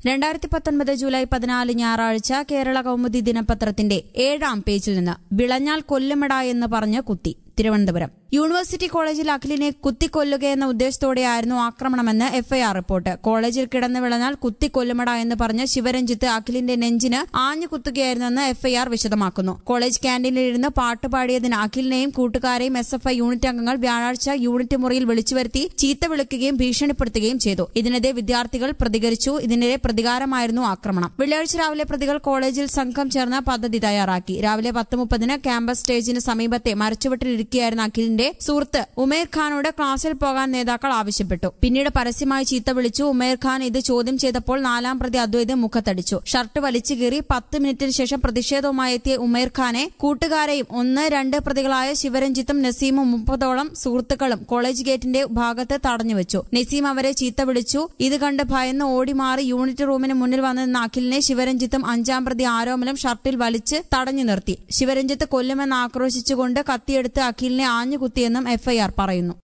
രണ്ടായിരത്തി പത്തൊൻപത് ജൂലൈ പതിനാല് ഞായറാഴ്ച കേരള കൗമുദി ദിനപത്രത്തിന്റെ ഏഴാം പേജിൽ നിന്ന് വിളഞ്ഞാൽ കൊല്ലുമെട എന്ന് പറഞ്ഞ് കുത്തി തിരുവനന്തപുരം യൂണിവേഴ്സിറ്റി കോളേജിൽ അഖിലിനെ കുത്തിക്കൊല്ലുകയെന്ന ഉദ്ദേശത്തോടെയായിരുന്നു ആക്രമണമെന്ന് എഫ്ഐആർ റിപ്പോർട്ട് കോളേജിൽ കിടന്ന് വിളഞ്ഞാൽ കുത്തിക്കൊല്ലുമട എന്ന് പറഞ്ഞ് ശിവരഞ്ജിത്ത് അഖിലിന്റെ നെഞ്ചിന് ആഞ്ഞു കുത്തുകയായിരുന്നെന്ന് എഫ്ഐആർ വിശദമാക്കുന്നു കോളേജ് ക്യാന്റീനിലിരുന്ന് പാട്ട് പാടിയതിന് അഖിലിനെയും കൂട്ടുകാരെയും എസ് എഫ് ഐ യൂണിറ്റ് അംഗങ്ങൾ വ്യാഴാഴ്ച യൂണിറ്റ് മുറിയിൽ വിളിച്ചുവരുത്തി ചീത്ത വിളിക്കുകയും ഭീഷണിപ്പെടുത്തുകയും ചെയ്തു ഇതിനെതിരെ വിദ്യാർത്ഥികൾ പ്രതികരിച്ചു ഇതിനെതിരെ പ്രതികാരമായിരുന്നു ആക്രമണം വെള്ളിയാഴ്ച രാവിലെ പ്രതികൾ കോളേജിൽ സംഘം ചേർന്ന് പദ്ധതി തയ്യാറാക്കി രാവിലെ പത്ത് മുപ്പതിന് ക്യാമ്പസ് സ്റ്റേജിന് സമീപത്തെ മരച്ചുവട്ടിലിരിക്കുകയായിരുന്ന അഖിലിന്റെ സുഹൃത്ത് ഉമേർ ഖാനോട് ക്ലാസ്സിൽ പോകാൻ നേതാക്കൾ ആവശ്യപ്പെട്ടു പിന്നീട് പരസ്യമായി ചീത്ത വിളിച്ചു ഉമേർ ഖാൻ ഇത് ചോദ്യം ചെയ്തപ്പോൾ നാലാം പ്രതി അദ്വൈത് മുഖത്തടിച്ചു ഷർട്ട് വലിച്ചു കീറി പത്ത് മിനിറ്റിന് ശേഷം പ്രതിഷേധവുമായി എത്തിയ ഉമേർ ഖാനെ കൂട്ടുകാരെയും ഒന്ന് രണ്ട് പ്രതികളായ ശിവരഞ്ജിത്തും നസീമും മുപ്പതോളം സുഹൃത്തുക്കളും കോളേജ് ഗേറ്റിന്റെ ഭാഗത്ത് തടഞ്ഞുവെച്ചു നസീം അവരെ ചീത്ത വിളിച്ചു ഇത് കണ്ട് ഭയന്ന് ഓടിമാറി യൂണിറ്റ് റൂമിന് മുന്നിൽ വന്നു നിന്ന അഖിലിനെ ശിവരഞ്ജിത്തും അഞ്ചാം പ്രതി ആരോമലും ഷർട്ടിൽ വലിച്ച് തടഞ്ഞു നിർത്തി ശിവരഞ്ജിത്ത് കൊല്ലുമെന്ന് ആക്രോശിച്ചുകൊണ്ട് കത്തിയെടുത്ത് അഖിലിനെ ആഞ്ഞുകുത്തിയെന്നും എഫ്ഐആർ പറയുന്നു